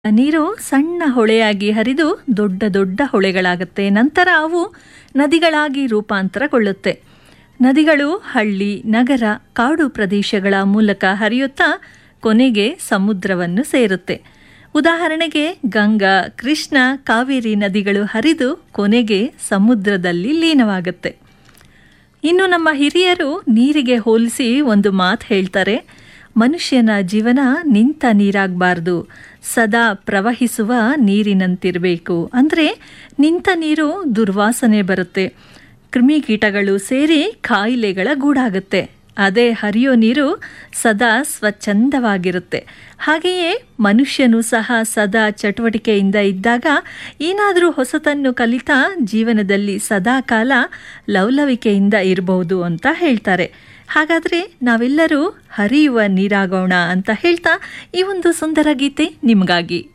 ನೀರು ಸಣ್ಣ ಹೊಳೆಯಾಗಿ ಹರಿದು ದೊಡ್ಡ ದೊಡ್ಡ ಹೊಳೆಗಳಾಗುತ್ತೆ ನಂತರ ಅವು ನದಿಗಳಾಗಿ ರೂಪಾಂತರಗೊಳ್ಳುತ್ತೆ ನದಿಗಳು ಹಳ್ಳಿ ನಗರ ಕಾಡು ಪ್ರದೇಶಗಳ ಮೂಲಕ ಹರಿಯುತ್ತಾ ಕೊನೆಗೆ ಸಮುದ್ರವನ್ನು ಸೇರುತ್ತೆ ಉದಾಹರಣೆಗೆ ಗಂಗಾ ಕೃಷ್ಣ ಕಾವೇರಿ ನದಿಗಳು ಹರಿದು ಕೊನೆಗೆ ಸಮುದ್ರದಲ್ಲಿ ಲೀನವಾಗುತ್ತೆ ಇನ್ನು ನಮ್ಮ ಹಿರಿಯರು ನೀರಿಗೆ ಹೋಲಿಸಿ ಒಂದು ಮಾತು ಹೇಳ್ತಾರೆ ಮನುಷ್ಯನ ಜೀವನ ನಿಂತ ನೀರಾಗಬಾರ್ದು ಸದಾ ಪ್ರವಹಿಸುವ ನೀರಿನಂತಿರಬೇಕು ಅಂದರೆ ನಿಂತ ನೀರು ದುರ್ವಾಸನೆ ಬರುತ್ತೆ ಕ್ರಿಮಿಕೀಟಗಳು ಸೇರಿ ಕಾಯಿಲೆಗಳ ಗೂಡಾಗುತ್ತೆ ಅದೇ ಹರಿಯೋ ನೀರು ಸದಾ ಸ್ವಚ್ಛಂದವಾಗಿರುತ್ತೆ ಹಾಗೆಯೇ ಮನುಷ್ಯನು ಸಹ ಸದಾ ಚಟುವಟಿಕೆಯಿಂದ ಇದ್ದಾಗ ಏನಾದರೂ ಹೊಸತನ್ನು ಕಲಿತಾ ಜೀವನದಲ್ಲಿ ಸದಾ ಕಾಲ ಲವಲವಿಕೆಯಿಂದ ಇರಬಹುದು ಅಂತ ಹೇಳ್ತಾರೆ ಹಾಗಾದರೆ ನಾವೆಲ್ಲರೂ ಹರಿಯುವ ನೀರಾಗೋಣ ಅಂತ ಹೇಳ್ತಾ ಈ ಒಂದು ಸುಂದರ ಗೀತೆ ನಿಮಗಾಗಿ